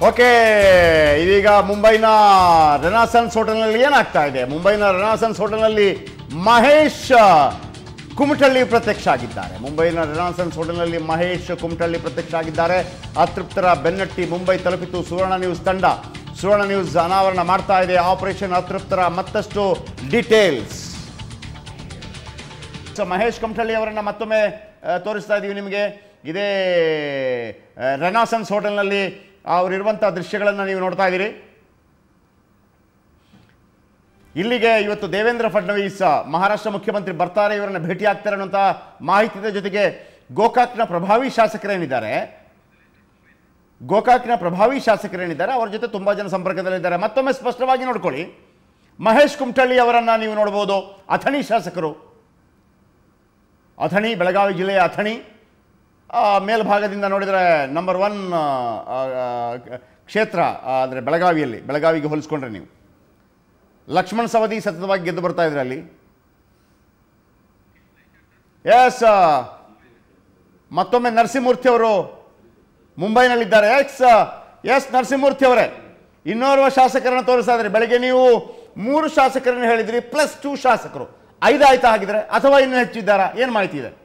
okay ಇದೀಗ ಮುಂಬೈನ ರೆನಾಸನ್ಸ್ ಹೋಟೆಲ್ನಲ್ಲಿ ಏನಾಗ್ತಾ ಇದೆ ಮುಂಬೈನ ರೆನಾಸನ್ಸ್ ಹೋಟೆಲ್ನಲ್ಲಿ ಮಹೇಶ್ ಕುಮಟಳ್ಳಿ ಪ್ರತ್ಯಕ್ಷ ಆಗಿದ್ದಾರೆ ಮುಂಬೈನ ರೆನಾಸನ್ಸ್ ಹೋಟೆಲ್ನಲ್ಲಿ ಮಹೇಶ್ ಕುಮಟಳ್ಳಿ ಪ್ರತ್ಯಕ್ಷ ಆಗಿದ್ದಾರೆ ಅತೃಪ್ತರ ಬೆನ್ನಟ್ಟಿ ಮುಂಬೈ ತಲುಪಿತು ಸುವರ್ಣ ನ್ಯೂಸ್ ತಂಡ ಸುವರ್ಣ ನ್ಯೂಸ್ ಅನಾವರಣ ಮಾಡ್ತಾ ಇದೆ ಆಪರೇಷನ್ ಅತೃಪ್ತರ ಮತ್ತಷ್ಟು ಡೀಟೇಲ್ಸ್ ಸೊ ಮಹೇಶ್ ಕಮಟಳ್ಳಿ ಅವರನ್ನ ಮತ್ತೊಮ್ಮೆ ಆ, ತೋರಿಸ್ತಾ ಇದ್ದೀವಿ ನಿಮಗೆ ಇದೇ ಆ, ರೆನಾಸನ್ಸ್ ಹೋಟೆಲ್ನಲ್ಲಿ ಅವರಿರುವಂಥ ದೃಶ್ಯಗಳನ್ನು ನೀವು ನೋಡ್ತಾ ಇದ್ದೀರಿ ಇಲ್ಲಿಗೆ ಇವತ್ತು ದೇವೇಂದ್ರ ಫಡ್ನವೀಸ್ ಮಹಾರಾಷ್ಟ್ರ ಮುಖ್ಯಮಂತ್ರಿ ಬರ್ತಾರೆ ಇವರನ್ನ ಭೇಟಿ ಆಗ್ತಾರೆ ಅನ್ನುವಂಥ ಮಾಹಿತಿಯ ಜೊತೆಗೆ ಗೋಕಾಕ್ನ ಪ್ರಭಾವಿ ಶಾಸಕರೇನಿದ್ದಾರೆ ಗೋಕಾಕ್ನ ಪ್ರಭಾವಿ ಶಾಸಕರೇನಿದ್ದಾರೆ ಅವರ ಜೊತೆ ತುಂಬ ಜನ ಸಂಪರ್ಕದಲ್ಲಿದ್ದಾರೆ ಮತ್ತೊಮ್ಮೆ ಸ್ಪಷ್ಟವಾಗಿ ನೋಡ್ಕೊಳ್ಳಿ ಮಹೇಶ್ ಕುಮಟಳ್ಳಿ ಅವರನ್ನ ನೀವು ನೋಡ್ಬೋದು ಅಥಣಿ ಶಾಸಕರು ಅಥಣಿ ಬೆಳಗಾವಿ ಜಿಲ್ಲೆಯ ಅಥಣಿ ಆ, ಮೇಲ್ಭಾಗದಿಂದ ನೋಡಿದರೆ ನಂಬರ್ ಒನ್ ಕ್ಷೇತ್ರ ಅಂದರೆ ಬೆಳಗಾವಿಯಲ್ಲಿ ಬೆಳಗಾವಿಗೆ ಹೋಲಿಸ್ಕೊಂಡ್ರೆ ನೀವು ಲಕ್ಷ್ಮಣ್ ಸವದಿ ಸತತವಾಗಿ ಗೆದ್ದು ಬರ್ತಾ ಇದ್ರೆ ಅಲ್ಲಿ ಎಸ್ ಮತ್ತೊಮ್ಮೆ ನರಸಿಂಹಮೂರ್ತಿ ಅವರು ಮುಂಬೈನಲ್ಲಿದ್ದಾರೆ ಎಕ್ಸ್ ಎಸ್ ನರಸಿಂಹಮೂರ್ತಿ ಅವರೇ ಇನ್ನೋರ್ವ ಶಾಸಕರನ್ನು ತೋರಿಸ್ತಾ ಇದ್ರಿ ಬೆಳಗ್ಗೆ ನೀವು ಮೂರು ಶಾಸಕರನ್ನು ಹೇಳಿದ್ರಿ ಪ್ಲಸ್ ಟೂ ಶಾಸಕರು ಐದು ಆಯ್ತಾ ಹಾಗಿದ್ರೆ ಅಥವಾ ಇನ್ನೂ ಹೆಚ್ಚಿದ್ದಾರಾ ಏನು ಮಾಹಿತಿ ಇದೆ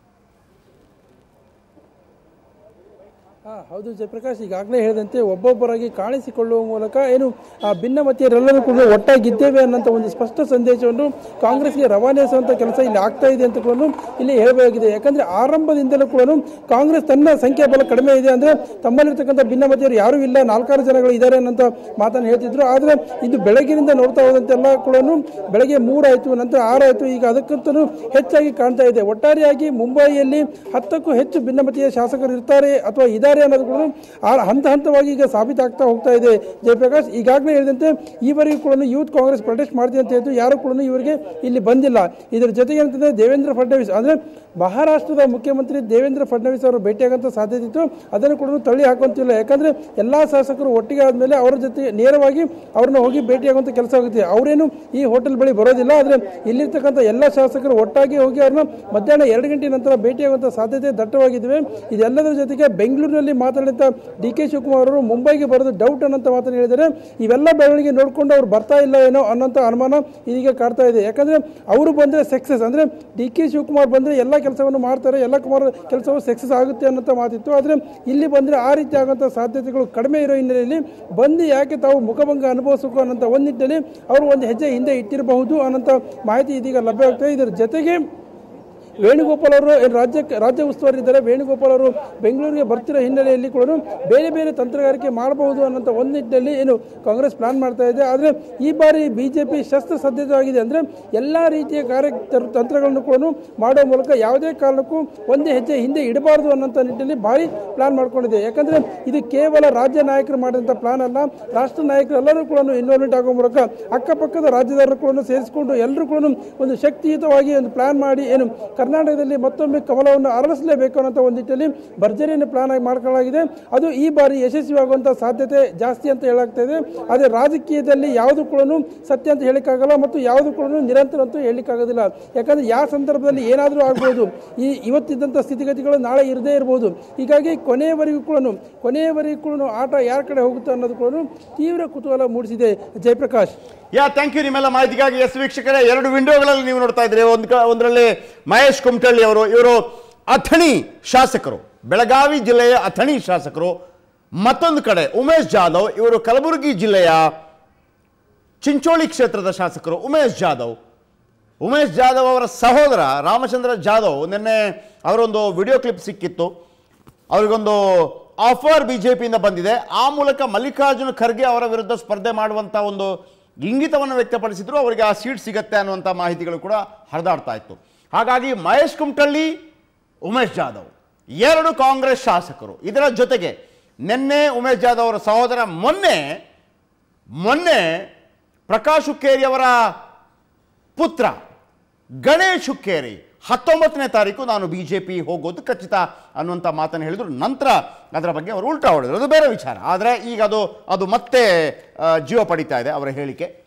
ಹಾ, ಹೌದು ಜಯಪ್ರಕಾಶ್ ಈಗಾಗಲೇ ಹೇಳಿದಂತೆ ಒಬ್ಬೊಬ್ಬರಾಗಿ ಕಾಣಿಸಿಕೊಳ್ಳುವ ಮೂಲಕ ಏನು ಆ ಭಿನ್ನಮತೀಯರೆಲ್ಲರೂ ಕೂಡ ಒಟ್ಟಾಗಿದ್ದೇವೆ ಅನ್ನೋಂಥ ಒಂದು ಸ್ಪಷ್ಟ ಸಂದೇಶವನ್ನು ಕಾಂಗ್ರೆಸ್ಗೆ ರವಾನಿಸುವಂಥ ಕೆಲಸ ಇಲ್ಲಿ ಆಗ್ತಾ ಇದೆ ಅಂತ ಕೂಡ ಇಲ್ಲಿ ಹೇಳಬೇಕಾಗಿದೆ ಯಾಕಂದ್ರೆ ಆರಂಭದಿಂದಲೂ ಕೂಡ ಕಾಂಗ್ರೆಸ್ ತನ್ನ ಸಂಖ್ಯಾಬಲ ಕಡಿಮೆ ಇದೆ ಅಂದ್ರೆ ತಮ್ಮಲ್ಲಿರ್ತಕ್ಕಂಥ ಭಿನ್ನಮತೀಯರು ಯಾರೂ ಇಲ್ಲ ನಾಲ್ಕಾರು ಜನಗಳು ಇದ್ದಾರೆ ಅನ್ನೋಂಥ ಮಾತನ್ನು ಹೇಳ್ತಿದ್ರು ಆದರೆ ಇದು ಬೆಳಗಿನಿಂದ ನೋಡ್ತಾ ಹೋದಂತೆಲ್ಲ ಕೂಡ ಬೆಳಗ್ಗೆ ಮೂರಾಯಿತು ನಂತರ ಆರಾಯಿತು ಈಗ ಅದಕ್ಕಂತೂ ಹೆಚ್ಚಾಗಿ ಕಾಣ್ತಾ ಇದೆ ಒಟ್ಟಾರೆಯಾಗಿ ಮುಂಬೈಯಲ್ಲಿ ಹತ್ತಕ್ಕೂ ಹೆಚ್ಚು ಭಿನ್ನಮತೀಯ ಶಾಸಕರು ಇರ್ತಾರೆ ಅಥವಾ ಇದ್ದಾರೆ ಅನ್ನೋದು ಕೂಡ ಆ ಹಂತ ಹಂತವಾಗಿ ಈಗ ಸಾಬೀತಾಗ್ತಾ ಹೋಗ್ತಾ ಇದೆ ಜಯಪ್ರಕಾಶ್ ಈಗಾಗಲೇ ಹೇಳಿದಂತೆ ಈವರೆಗೂ ಕೂಡ ಯೂತ್ ಕಾಂಗ್ರೆಸ್ ಪ್ರೊಟೆಸ್ಟ್ ಮಾಡ್ತೀವಿ ಅಂತ ಹೇಳಿದ್ರು ಯಾರು ಕೂಡ ಇವರಿಗೆ ಇಲ್ಲಿ ಬಂದಿಲ್ಲ ಇದರ ಜೊತೆಗೆ ಅಂತಂದ್ರೆ ದೇವೇಂದ್ರ ಫಡ್ನವೀಸ್ ಅಂದ್ರೆ ಮಹಾರಾಷ್ಟ್ರದ ಮುಖ್ಯಮಂತ್ರಿ ದೇವೇಂದ್ರ ಫಡ್ನವೀಸ್ ಅವರು ಭೇಟಿಯಾಗಂತ ಸಾಧ್ಯತೆ ಇತ್ತು ಅದನ್ನು ಕೂಡ ತಳ್ಳಿ ಹಾಕುವಂತಿಲ್ಲ ಯಾಕಂದ್ರೆ ಎಲ್ಲಾ ಶಾಸಕರು ಒಟ್ಟಿಗೆ ಆದ್ಮೇಲೆ ಅವರ ಜೊತೆ ನೇರವಾಗಿ ಅವ್ರನ್ನ ಹೋಗಿ ಭೇಟಿಯಾಗುವಂತ ಕೆಲಸ ಆಗುತ್ತೆ ಅವರೇನು ಈ ಹೋಟೆಲ್ ಬಳಿ ಬರೋದಿಲ್ಲ ಆದ್ರೆ ಇಲ್ಲಿರ್ತಕ್ಕಂಥ ಎಲ್ಲ ಶಾಸಕರು ಒಟ್ಟಾಗಿ ಹೋಗಿ ಅವ್ರನ್ನ ಮಧ್ಯಾಹ್ನ ಎರಡು ಗಂಟೆ ನಂತರ ಭೇಟಿಯಾಗುವಂತ ಸಾಧ್ಯತೆ ದಟ್ಟವಾಗಿದ್ದಾವೆ ಇದೆಲ್ಲದರ ಜೊತೆಗೆ ಬೆಂಗಳೂರಿನಲ್ಲಿ ಮಾತನಾಡಿದ ಡಿ ಕೆ ಶಿವಕುಮಾರ್ ಅವರು ಮುಂಬೈಗೆ ಬರೋದು ಡೌಟ್ ಅನ್ನೋಂಥ ಮಾತನ್ನು ಹೇಳಿದರೆ ಇವೆಲ್ಲ ಬೆಳವಣಿಗೆ ನೋಡಿಕೊಂಡು ಅವ್ರು ಬರ್ತಾ ಇಲ್ಲ ಏನೋ ಅನ್ನೋಂಥ ಅನುಮಾನ ಇದೀಗ ಕಾಡ್ತಾ ಇದೆ ಯಾಕಂದ್ರೆ ಅವರು ಬಂದ್ರೆ ಸಕ್ಸಸ್ ಅಂದ್ರೆ ಡಿ ಕೆ ಶಿವಕುಮಾರ್ ಬಂದ್ರೆ ಎಲ್ಲ ಕೆಲಸವನ್ನು ಮಾಡ್ತಾರೆ ಎಲ್ಲ ಕುಮಾರ್ ಕೆಲಸವು ಸಕ್ಸಸ್ ಆಗುತ್ತೆ ಅನ್ನೋಂಥ ಮಾತಿತ್ತು ಆದರೆ ಇಲ್ಲಿ ಬಂದ್ರೆ ಆ ರೀತಿ ಆಗುವಂಥ ಸಾಧ್ಯತೆಗಳು ಕಡಿಮೆ ಇರೋ ಹಿನ್ನೆಲೆಯಲ್ಲಿ ಬಂದು ಯಾಕೆ ತಾವು ಮುಖಭಂಗ ಅನುಭವಿಸಬೇಕು ಅನ್ನೋಂಥ ಒಂದು ನಿಟ್ಟಿನಲ್ಲಿ ಅವರು ಒಂದು ಹೆಜ್ಜೆ ಹಿಂದೆ ಇಟ್ಟಿರಬಹುದು ಅನ್ನೋಂಥ ಮಾಹಿತಿ ಇದೀಗ ಲಭ್ಯವಾಗ್ತದೆ ಇದರ ಜೊತೆಗೆ ವೇಣುಗೋಪಾಲ್ ಅವರು ಏನು ರಾಜ್ಯಕ್ಕೆ ರಾಜ್ಯ ಉಸ್ತುವಾರಿ ಇದ್ದಾರೆ ವೇಣುಗೋಪಾಲ್ ಅವರು ಬೆಂಗಳೂರಿಗೆ ಬರ್ತಿರೋ ಹಿನ್ನೆಲೆಯಲ್ಲಿ ಕೂಡ ಬೇರೆ ಬೇರೆ ತಂತ್ರಗಾರಿಕೆ ಮಾಡಬಹುದು ಅನ್ನೋಂಥ ಒಂದು ನಿಟ್ಟಿನಲ್ಲಿ ಏನು ಕಾಂಗ್ರೆಸ್ ಪ್ಲಾನ್ ಮಾಡ್ತಾ ಇದೆ ಆದರೆ ಈ ಬಾರಿ ಬಿಜೆಪಿ ಶಸ್ತ್ರ ಸಜ್ಜಿತವಾಗಿದೆ ಅಂದರೆ ಎಲ್ಲ ರೀತಿಯ ಕಾರ್ಯ ತರ- ತಂತ್ರಗಳನ್ನು ಕೂಡ ಮಾಡುವ ಮೂಲಕ ಯಾವುದೇ ಕಾರಣಕ್ಕೂ ಒಂದೇ ಹೆಜ್ಜೆ ಹಿಂದೆ ಇಡಬಾರದು ಅನ್ನೋಂಥ ನಿಟ್ಟಿನಲ್ಲಿ ಭಾರಿ ಪ್ಲಾನ್ ಮಾಡ್ಕೊಂಡಿದೆ ಯಾಕಂದ್ರೆ ಇದು ಕೇವಲ ರಾಜ್ಯ ನಾಯಕರು ಮಾಡಿದಂಥ ಪ್ಲಾನ್ ಅಲ್ಲ ರಾಷ್ಟ್ರ ನಾಯಕರು ಎಲ್ಲರೂ ಕೂಡ ಇನ್ವಾಲ್ವ್ಮೆಂಟ್ ಆಗುವ ಮೂಲಕ ಅಕ್ಕಪಕ್ಕದ ರಾಜ್ಯದಾರರು ಕೂಡ ಸೇರಿಸಿಕೊಂಡು ಎಲ್ಲರೂ ಕೂಡ ಒಂದು ಶಕ್ತಿಯುತವಾಗಿ ಒಂದು ಪ್ಲಾನ್ ಮಾಡಿ ಏನು ಕರ್ನಾಟಕದಲ್ಲಿ ಮತ್ತೊಮ್ಮೆ ಕಮಲವನ್ನು ಅರಳಿಸಲೇಬೇಕು ಅನ್ನೋ ಒಂದು ನಿಟ್ಟಿನಲ್ಲಿ ಭರ್ಜರಿಯನ್ನು ಪ್ಲಾನ್ ಆಗಿ ಮಾಡ್ಕೊಳ್ಳಲಾಗಿದೆ ಅದು ಈ ಬಾರಿ ಯಶಸ್ವಿಯಾಗುವಂಥ ಸಾಧ್ಯತೆ ಜಾಸ್ತಿ ಅಂತ ಹೇಳಾಗ್ತಾ ಇದೆ ಆದರೆ ರಾಜಕೀಯದಲ್ಲಿ ಯಾವುದು ಕೂಡ ಸತ್ಯ ಅಂತ ಹೇಳಿಕ್ಕಾಗಲ್ಲ ಮತ್ತು ಯಾವುದು ಕೂಡ ನಿರಂತರ ಅಂತೂ ಹೇಳಲಿಕ್ಕಾಗೋದಿಲ್ಲ ಯಾಕಂದ್ರೆ ಯಾವ ಸಂದರ್ಭದಲ್ಲಿ ಏನಾದರೂ ಆಗ್ಬೋದು ಈ ಇವತ್ತಿದ್ದಂಥ ಸ್ಥಿತಿಗತಿಗಳು ನಾಳೆ ಇರದೇ ಇರಬಹುದು ಹೀಗಾಗಿ ಕೊನೆಯವರೆಗೂ ಕೂಡ ಕೊನೆಯವರೆಗೂ ಕೂಡ ಆಟ ಯಾರ ಕಡೆ ಹೋಗುತ್ತೆ ಅನ್ನೋದು ಕೂಡ ತೀವ್ರ ಕುತೂಹಲ ಮೂಡಿಸಿದೆ ಜಯಪ್ರಕಾಶ್ ಯಾ ಥ್ಯಾಂಕ್ ಯು ನಿಮ್ಮೆಲ್ಲ ಮಾಹಿತಿಗಾಗಿ ಎಸ್ ವೀಕ್ಷಕರೇ ಎರಡು ವಿಂಡೋಗಳಲ್ಲಿ ನೀವು ನೋಡ್ತಾ ಇದ್ರಿ ಒಂದು ಕ- ಒಂದರಲ್ಲಿ ಮಹೇಶ್ ಕುಮಟಳ್ಳಿ ಅವರು ಇವರು ಅಥಣಿ ಶಾಸಕರು ಬೆಳಗಾವಿ ಜಿಲ್ಲೆಯ ಅಥಣಿ ಶಾಸಕರು ಮತ್ತೊಂದು ಕಡೆ ಉಮೇಶ್ ಜಾಧವ್ ಇವರು ಕಲಬುರಗಿ ಜಿಲ್ಲೆಯ ಚಿಂಚೋಳಿ ಕ್ಷೇತ್ರದ ಶಾಸಕರು ಉಮೇಶ್ ಜಾಧವ್ ಉಮೇಶ್ ಜಾಧವ್ ಅವರ ಸಹೋದರ ರಾಮಚಂದ್ರ ಜಾಧವ್ ನಿನ್ನೆ ಅವರೊಂದು ವಿಡಿಯೋ ಕ್ಲಿಪ್ ಸಿಕ್ಕಿತ್ತು ಅವರಿಗೊಂದು ಆಫರ್ ಬಿ ಜೆ ಪಿಯಿಂದ ಬಂದಿದೆ ಆ ಮೂಲಕ ಮಲ್ಲಿಕಾರ್ಜುನ ಖರ್ಗೆ ಅವರ ವಿರುದ್ಧ ಸ್ಪರ್ಧೆ ಮಾಡುವಂಥ ಒಂದು ಇಂಗಿತವನ್ನು ವ್ಯಕ್ತಪಡಿಸಿದ್ರು ಅವರಿಗೆ ಆ ಸೀಟ್ ಸಿಗತ್ತೆ ಅನ್ನುವಂಥ ಮಾಹಿತಿಗಳು ಕೂಡ ಹರಿದಾಡ್ತಾ ಇತ್ತು ಹಾಗಾಗಿ ಮಹೇಶ್ ಕುಮಟಳ್ಳಿ ಉಮೇಶ್ ಜಾಧವ್ ಎರಡು ಕಾಂಗ್ರೆಸ್ ಶಾಸಕರು ಇದರ ಜೊತೆಗೆ ನಿನ್ನೆ ಉಮೇಶ್ ಜಾಧವ್ ಅವರ ಸಹೋದರ ಮೊನ್ನೆ ಮೊನ್ನೆ ಪ್ರಕಾಶ್ ಹುಕ್ಕೇರಿ ಅವರ ಪುತ್ರ ಗಣೇಶ್ ಹುಕ್ಕೇರಿ ಹತ್ತೊಂಬತ್ತನೇ ತಾರೀಕು ನಾನು ಬಿ ಜೆ ಪಿ ಹೋಗೋದು ಖಚಿತ ಅನ್ನುವಂಥ ಮಾತನ್ನು ಹೇಳಿದ್ರು ನಂತರ ಅದರ ಬಗ್ಗೆ ಅವರು ಉಲ್ಟಾ ಹೊಡೆದ್ರು ಅದು ಬೇರೆ ವಿಚಾರ ಆದರೆ ಈಗ ಅದು ಅದು ಮತ್ತೆ ಆ, ಜೀವ ಪಡಿತಾ ಇದೆ ಅವರ ಹೇಳಿಕೆ